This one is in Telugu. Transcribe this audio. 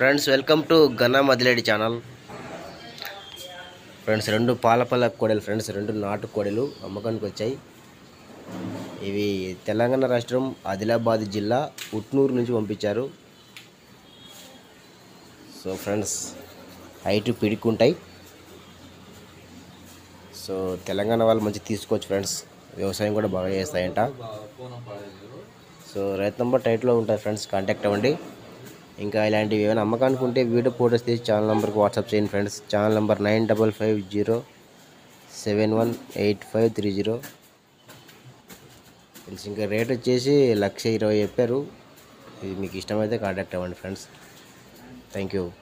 ఫ్రెండ్స్ వెల్కమ్ టు గన్నా మదిలేడి ఛానల్ ఫ్రెండ్స్ రెండు పాలపల్ల కోడలు ఫ్రెండ్స్ రెండు నాటు కోడలు అమ్మకానికి వచ్చాయి ఇవి తెలంగాణ రాష్ట్రం ఆదిలాబాద్ జిల్లా ఉట్నూరు నుంచి పంపించారు సో ఫ్రెండ్స్ హైట్ పిడికుంటాయి సో తెలంగాణ వాళ్ళు మంచి తీసుకోవచ్చు ఫ్రెండ్స్ వ్యవసాయం కూడా బాగా చేస్తాయంట సో రైతు నంబర్ టైట్లో ఉంటుంది ఫ్రెండ్స్ కాంటాక్ట్ అవ్వండి ఇంకా ఇలాంటివి ఏమైనా అమ్మకానికి ఉంటే వీడియో ఫోటోస్ తీసి ఛానల్ నెంబర్కి వాట్సాప్ చేయండి friends channel number nine double five zero seven one eight five three zero friends ఇంకా రేట్ వచ్చేసి లక్ష ఇరవై చెప్పారు ఇది మీకు ఇష్టమైతే కాంటాక్ట్ అవ్వండి ఫ్రెండ్స్ థ్యాంక్ యూ